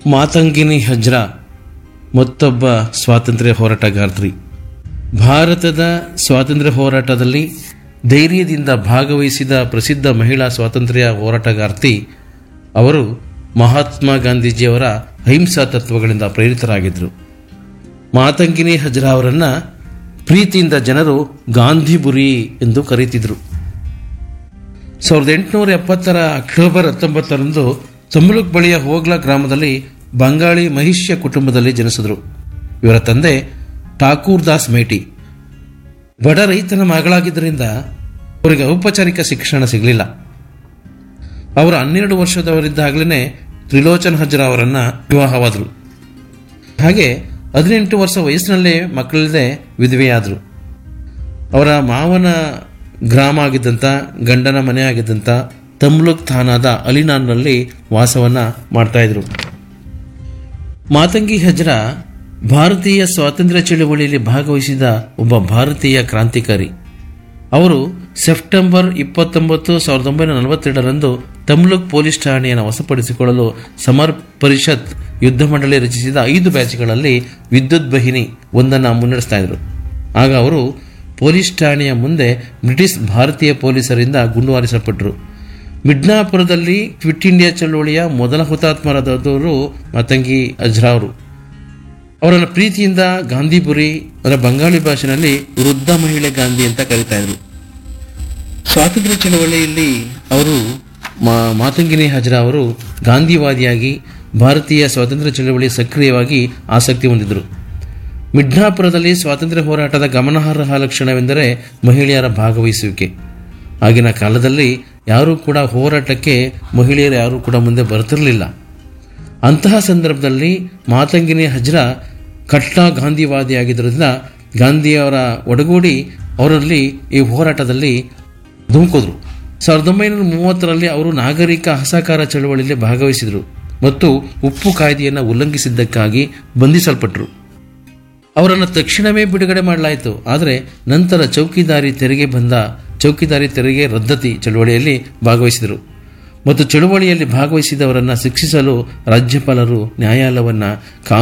ಮಾತಂಗಿನಿ ಹಜ್ರಾ ಮತ್ತೊಬ್ಬ ಸ್ವಾತಂತ್ರ್ಯ ಹೋರಾಟಗಾರ್ತಿ ಭಾರತದ ಸ್ವಾತಂತ್ರ್ಯ ಹೋರಾಟದಲ್ಲಿ ಧೈರ್ಯದಿಂದ ಭಾಗವಹಿಸಿದ ಪ್ರಸಿದ್ಧ ಮಹಿಳಾ ಸ್ವಾತಂತ್ರ್ಯ ಹೋರಾಟಗಾರ್ತಿ ಅವರು ಮಹಾತ್ಮ ಗಾಂಧೀಜಿಯವರ ಅಹಿಂಸಾ ತತ್ವಗಳಿಂದ ಪ್ರೇರಿತರಾಗಿದ್ದರು ಮಾತಂಗಿನಿ ಹಜ್ರಾ ಅವರನ್ನು ಪ್ರೀತಿಯಿಂದ ಜನರು ಗಾಂಧಿಬುರಿ ಎಂದು ಕರೀತಿದ್ರು ಸಾವಿರದ ಎಂಟುನೂರ ಎಪ್ಪತ್ತರ ಅಕ್ಟೋಬರ್ ಹತ್ತೊಂಬತ್ತರಂದು ತಮ್ಲುಕ್ ಬಳಿಯ ಹೋಗ್ಲಾ ಗ್ರಾಮದಲ್ಲಿ ಬಂಗಾಳಿ ಮಹಿಷ್ಯ ಕುಟುಂಬದಲ್ಲಿ ಜನಿಸಿದರು ಇವರ ತಂದೆ ಠಾಕೂರ್ ದಾಸ್ ಮೇಟಿ ಬಡ ರೈತನ ಮಗಳಾಗಿದ್ದರಿಂದ ಅವರಿಗೆ ಔಪಚಾರಿಕ ಶಿಕ್ಷಣ ಸಿಗಲಿಲ್ಲ ಅವರು ಹನ್ನೆರಡು ವರ್ಷದವರಿದ್ದಾಗಲೇ ತ್ರಿಲೋಚನ್ ಹಜ್ರಾ ಅವರನ್ನು ವಿವಾಹವಾದರು ಹಾಗೆ ಹದಿನೆಂಟು ವರ್ಷ ವಯಸ್ಸಿನಲ್ಲೇ ಮಕ್ಕಳಿಲ್ಲದೆ ವಿಧವೆಯಾದರು ಅವರ ಮಾವನ ಗ್ರಾಮ ಆಗಿದ್ದಂಥ ಗಂಡನ ಮನೆ ಆಗಿದ್ದಂಥ ತಮ್ಲುಕ್ ಥಾನಾದ ಅಲಿನಾನ್ನಲ್ಲಿ ವಾಸವನ್ನು ಮಾಡ್ತಾಯಿದ್ರು ಮಾತಂಗಿ ಹಜ್ರಾ ಭಾರತೀಯ ಸ್ವಾತಂತ್ರ್ಯ ಚಳುವಳಿಯಲ್ಲಿ ಭಾಗವಹಿಸಿದ ಒಬ್ಬ ಭಾರತೀಯ ಕ್ರಾಂತಿಕಾರಿ ಅವರು ಸೆಪ್ಟೆಂಬರ್ ಇಪ್ಪತ್ತೊಂಬತ್ತು ಸಾವಿರದ ಒಂಬೈನೂರ ನಲವತ್ತೆರಡರಂದು ತಮ್ಲುಕ್ ಪೊಲೀಸ್ ಠಾಣೆಯನ್ನು ವಶಪಡಿಸಿಕೊಳ್ಳಲು ಸಮರ್ ಪರಿಷತ್ ಯುದ್ಧ ಮಂಡಳಿ ರಚಿಸಿದ ಐದು ಬ್ಯಾಚ್ಗಳಲ್ಲಿ ವಿದ್ಯುತ್ ಬಹಿನಿ ಒಂದನ್ನು ಮುನ್ನಡೆಸ್ತಾ ಇದ್ರು ಆಗ ಅವರು ಪೊಲೀಸ್ ಠಾಣೆಯ ಮುಂದೆ ಬ್ರಿಟಿಷ್ ಭಾರತೀಯ ಪೊಲೀಸರಿಂದ ಗುಂಡು ಹಾರಿಸಲ್ಪಟ್ಟರು ಮಿಡ್ನಾಪುರದಲ್ಲಿ ಕ್ವಿಟ್ ಇಂಡಿಯಾ ಚಳವಳಿಯ ಮೊದಲ ಹುತಾತ್ಮರಾದವರು ಮಾತಂಗಿ ಅಜ್ರಾ ಅವರು ಅವರನ್ನು ಪ್ರೀತಿಯಿಂದ ಗಾಂಧಿಪುರಿ ಅದರ ಬಂಗಾಳಿ ಭಾಷೆಯಲ್ಲಿ ವೃದ್ಧ ಮಹಿಳೆ ಗಾಂಧಿ ಅಂತ ಕರೀತಾ ಇದ್ರು ಸ್ವಾತಂತ್ರ್ಯ ಚಳವಳಿಯಲ್ಲಿ ಅವರು ಮಾ- ಮಾತಂಗಿನಿ ಹಜ್ರಾ ಅವರು ಗಾಂಧಿವಾದಿಯಾಗಿ ಭಾರತೀಯ ಸ್ವಾತಂತ್ರ್ಯ ಚಳವಳಿ ಸಕ್ರಿಯವಾಗಿ ಆಸಕ್ತಿ ಹೊಂದಿದ್ದರು ಮಿಡ್ನಾಪುರದಲ್ಲಿ ಸ್ವಾತಂತ್ರ್ಯ ಹೋರಾಟದ ಗಮನಾರ್ಹ ಲಕ್ಷಣವೆಂದರೆ ಮಹಿಳೆಯರ ಭಾಗವಹಿಸುವಿಕೆ ಆಗಿನ ಕಾಲದಲ್ಲಿ ಯಾರೂ ಕೂಡ ಹೋರಾಟಕ್ಕೆ ಮಹಿಳೆಯರು ಯಾರೂ ಕೂಡ ಮುಂದೆ ಬರ್ತಿರಲಿಲ್ಲ ಅಂತಹ ಸಂದರ್ಭದಲ್ಲಿ ಮಾತಂಗಿನಿ ಹಜ್ರಾ ಕಟ್ಟ ಗಾಂಧಿವಾದಿಯಾಗಿದ್ದರಿಂದ ಗಾಂಧಿಯವರ ಒಡಗೂಡಿ ಅವರಲ್ಲಿ ಈ ಹೋರಾಟದಲ್ಲಿ ಧುಮುಕಿದ್ರು ಸಾವಿರದ ಒಂಬೈನೂರ ಮೂವತ್ತರಲ್ಲಿ ಅವರು ನಾಗರಿಕ ಅಸಹಕಾರ ಚಳವಳಿಯಲ್ಲಿ ಭಾಗವಹಿಸಿದರು ಮತ್ತು ಉಪ್ಪು ಕಾಯ್ದೆಯನ್ನು ಉಲ್ಲಂಘಿಸಿದ್ದಕ್ಕಾಗಿ ಬಂಧಿಸಲ್ಪಟ್ಟರು ಅವರನ್ನು ತಕ್ಷಣವೇ ಬಿಡುಗಡೆ ಮಾಡಲಾಯಿತು ಆದರೆ ನಂತರ ಚೌಕಿದಾರಿ ತೆರಿಗೆ ಬಂದ ಚೌಕಿದಾರಿ ತೆರಿಗೆ ರದ್ದತಿ ಚಳವಳಿಯಲ್ಲಿ ಭಾಗವಹಿಸಿದರು ಮತ್ತು ಚಳುವಳಿಯಲ್ಲಿ ಭಾಗವಹಿಸಿದವರನ್ನು ಶಿಕ್ಷಿಸಲು ರಾಜ್ಯಪಾಲರು ನ್ಯಾಯಾಲಯವನ್ನು